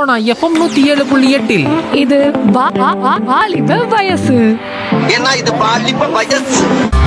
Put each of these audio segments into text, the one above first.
Sona FM நூத்தி ஏழு புள்ளி எட்டில் இது வா- வா- வா- வாலிப வயசு ஏன்னா இது பாலிப்ப வயசு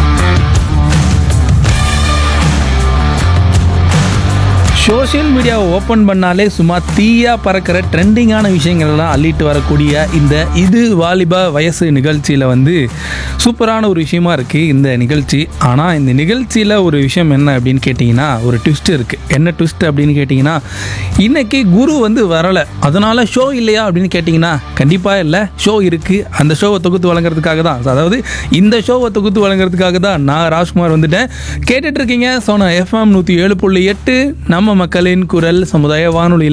சோஷியல் மீடியாவை ஓப்பன் பண்ணாலே சும்மா தீயா பறக்கிற ட்ரெண்டிங்கான விஷயங்கள்லாம் அள்ளிட்டு வரக்கூடிய இந்த இது வாலிபா வயசு நிகழ்ச்சியில் வந்து சூப்பரான ஒரு விஷயமா இருக்குது இந்த நிகழ்ச்சி ஆனால் இந்த நிகழ்ச்சியில் ஒரு விஷயம் என்ன அப்படின்னு கேட்டிங்கன்னா ஒரு ட்விஸ்ட் இருக்குது என்ன ட்விஸ்ட் அப்படின்னு கேட்டிங்கன்னா இன்னைக்கு குரு வந்து வரலை அதனால ஷோ இல்லையா அப்படின்னு கேட்டிங்கன்னா கண்டிப்பாக இல்லை ஷோ இருக்குது அந்த ஷோவை தொகுத்து வழங்குறதுக்காக தான் அதாவது இந்த ஷோவை தொகுத்து வழங்குறதுக்காக தான் நான் ராஜ்குமார் வந்துட்டேன் கேட்டுட்டு இருக்கீங்க சோனா எஃப்எம் நூற்றி ஏழு புள்ளி எட்டு நம்ம மக்களின் குரல் சமுதாய வானொலியில்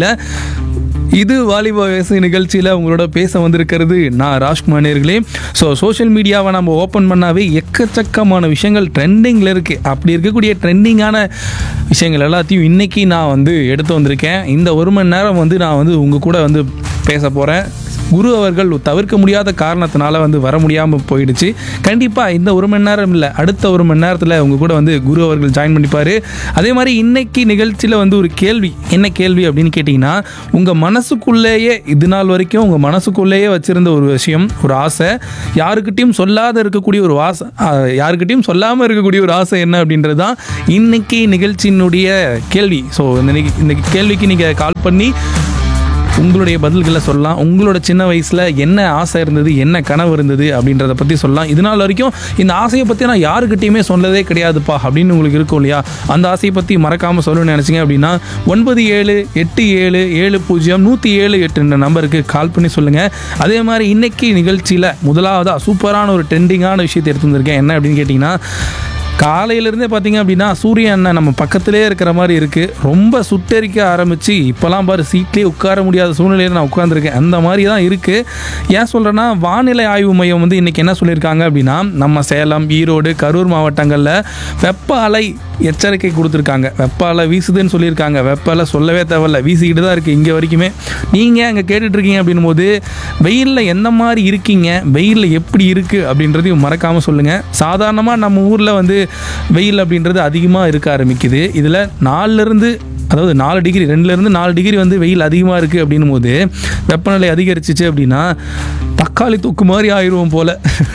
இது வாலிப வயசு நிகழ்ச்சியில் உங்களோட பேச வந்திருக்கிறது நான் ராஜ்குமார் நேர்களே ஸோ சோஷியல் மீடியாவை நம்ம ஓப்பன் பண்ணாவே எக்கச்சக்கமான விஷயங்கள் ட்ரெண்டிங்கில் இருக்குது அப்படி இருக்கக்கூடிய ட்ரெண்டிங்கான விஷயங்கள் எல்லாத்தையும் இன்றைக்கி நான் வந்து எடுத்து வந்திருக்கேன் இந்த ஒரு மணி நேரம் வந்து நான் வந்து உங்கள் கூட வந்து பேச போகிறேன் குரு அவர்கள் தவிர்க்க முடியாத காரணத்தினால வந்து வர முடியாமல் போயிடுச்சு கண்டிப்பாக இந்த ஒரு மணி நேரம் இல்லை அடுத்த ஒரு மணி நேரத்தில் உங்கள் கூட வந்து குரு அவர்கள் ஜாயின் பண்ணிப்பார் அதே மாதிரி இன்னைக்கு நிகழ்ச்சியில் வந்து ஒரு கேள்வி என்ன கேள்வி அப்படின்னு கேட்டிங்கன்னா உங்கள் மனசுக்குள்ளேயே இது நாள் வரைக்கும் உங்கள் மனசுக்குள்ளேயே வச்சுருந்த ஒரு விஷயம் ஒரு ஆசை யாருக்கிட்டையும் சொல்லாத இருக்கக்கூடிய ஒரு ஆசை அஹ், யாருக்கிட்டையும் சொல்லாமல் இருக்கக்கூடிய ஒரு ஆசை என்ன அப்படின்றது தான் இன்னைக்கு நிகழ்ச்சியினுடைய கேள்வி ஸோ இந்த நிக- இந்த கேள்விக்கு நீங்கள் கால் பண்ணி உங்களுடைய பதில்களை சொல்லலாம் உங்களோட சின்ன வயசில் என்ன ஆசை இருந்தது என்ன கனவு இருந்தது அப்படின்றத பற்றி சொல்லலாம் இது நாள் வரைக்கும் இந்த ஆசையை பற்றி நான் யாருக்கிட்டையுமே சொன்னதே கிடையாதுப்பா அப்படின்னு உங்களுக்கு இருக்கும் இல்லையா அந்த ஆசையை பற்றி மறக்காமல் சொல்லணும்னு நினச்சிங்க அப்படின்னா ஒன்பது ஏழு எட்டு ஏழு ஏழு பூஜ்ஜியம் நூற்றி ஏழு எட்டுன்ற நம்பருக்கு கால் பண்ணி சொல்லுங்கள் அதே மாதிரி இன்னைக்கு நிகழ்ச்சியில் முதலாவதாக சூப்பரான ஒரு ட்ரெண்டிங்கான விஷயத்தை எடுத்து வந்திருக்கேன் என்ன அப்படின்னு கேட்டிங்கன்னா காலையிலேருந்தே பார்த்தீங்க அப்படின்னா சூரியன் அண்ணன் நம்ம பக்கத்திலே இருக்கிற மாதிரி இருக்குது ரொம்ப சுட்டெரிக்க ஆரம்பித்து இப்போலாம் பாரு சீட்லேயே உட்கார முடியாத சூழ்நிலையில் நான் உட்காந்துருக்கேன் அந்த மாதிரி தான் இருக்குது ஏன் சொல்கிறேன்னா வானிலை ஆய்வு மையம் வந்து இன்றைக்கி என்ன சொல்லியிருக்காங்க அப்படின்னா நம்ம சேலம் ஈரோடு கரூர் மாவட்டங்களில் வெப்ப அலை எச்சரிக்கை கொடுத்துருக்காங்க வெப்ப அலை வீசுதுன்னு சொல்லியிருக்காங்க வெப்ப அலை சொல்லவே தேவையில்ல வீசிக்கிட்டு தான் இருக்குது இங்கே வரைக்குமே நீங்கள் அங்கே கேட்டுட்ருக்கீங்க அப்படின்னும் போது வெயிலில் எந்த மாதிரி இருக்கீங்க வெயிலில் எப்படி இருக்குது அப்படின்றதையும் மறக்காமல் சொல்லுங்கள் சாதாரணமாக நம்ம ஊரில் வந்து வெயில் அப்படின்றது அதிகமாக இருக்க ஆரம்பிக்குது இதில் நாலுலேருந்து அதாவது நாலு டிகிரி ரெண்டுலேருந்து நாலு டிகிரி வந்து வெயில் அதிகமாக இருக்குது அப்படின்னும் போது வெப்பநிலை அதிகரிச்சிச்சு அப்படின்னா தக்காளி தொக்கு மாதிரி ஆயிடுவோம் போல்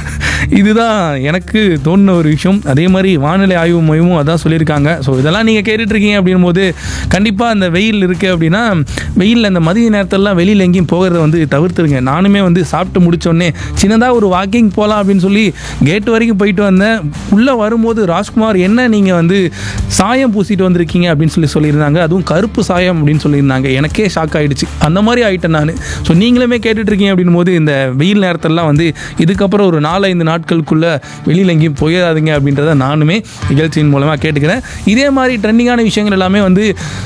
இதுதான் எனக்கு தோணுன ஒரு விஷயம் அதே மாதிரி வானிலை ஆய்வு மையமும் அதான் சொல்லியிருக்காங்க ஸோ இதெல்லாம் நீங்கள் கேட்டுட்ருக்கீங்க அப்படின்னும் போது கண்டிப்பாக அந்த வெயில் இருக்குது அப்படின்னா வெயிலில் அந்த மதிய நேரத்திலலாம் வெளியில் எங்கேயும் போகிறத வந்து தவிர்த்துருங்க நானுமே வந்து சாப்பிட்டு முடிச்சோடனே சின்னதாக ஒரு வாக்கிங் போகலாம் அப்படின்னு சொல்லி கேட் வரைக்கும் போயிட்டு வந்தேன் உள்ளே வரும்போது ராஜ்குமார் என்ன நீங்கள் வந்து சாயம் பூசிட்டு வந்திருக்கீங்க அப்படின்னு சொல்லி சொல்லியிருந்தாங்க அதுவும் கருப்பு சாயம் அப்படின்னு சொல்லியிருந்தாங்க எனக்கே ஷாக் ஆகிடுச்சு அந்த மாதிரி ஆகிட்டேன் நான் ஸோ நீங்களுமே கேட்டுட்ருக்கீங்க அப்படின் போது இந்த வெயில் நேரத்திலலாம் வந்து இதுக்கப்புறம் ஒரு நாலஞ்சு நாட்களுக்குள்ளே வெளியில் எங்கேயும் போயிடாதீங்க அப்படின்றத நானுமே நிகழ்ச்சியின் மூலமாக கேட்டுக்கிறேன் இதே மாதிரி ட்ரெண்டிங்கான விஷயங்கள் எல்லாமே வந்து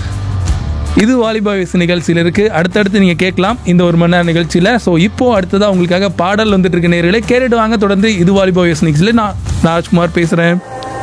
இது வாலிபா வயசு நிகழ்ச்சியில் இருக்குது அடுத்தடுத்து நீங்கள் கேட்கலாம் இந்த ஒரு மணி நேரம் நிகழ்ச்சியில் ஸோ இப்போ அடுத்ததாக உங்களுக்காக பாடல் வந்துட்டு இருக்க நேர்களே கேட்டுட்டு வாங்க தொடர்ந்து இது வாலிபா வயசு நிகழ்ச்சியில் நான் ராஜ்குமார் பேசுகிறேன்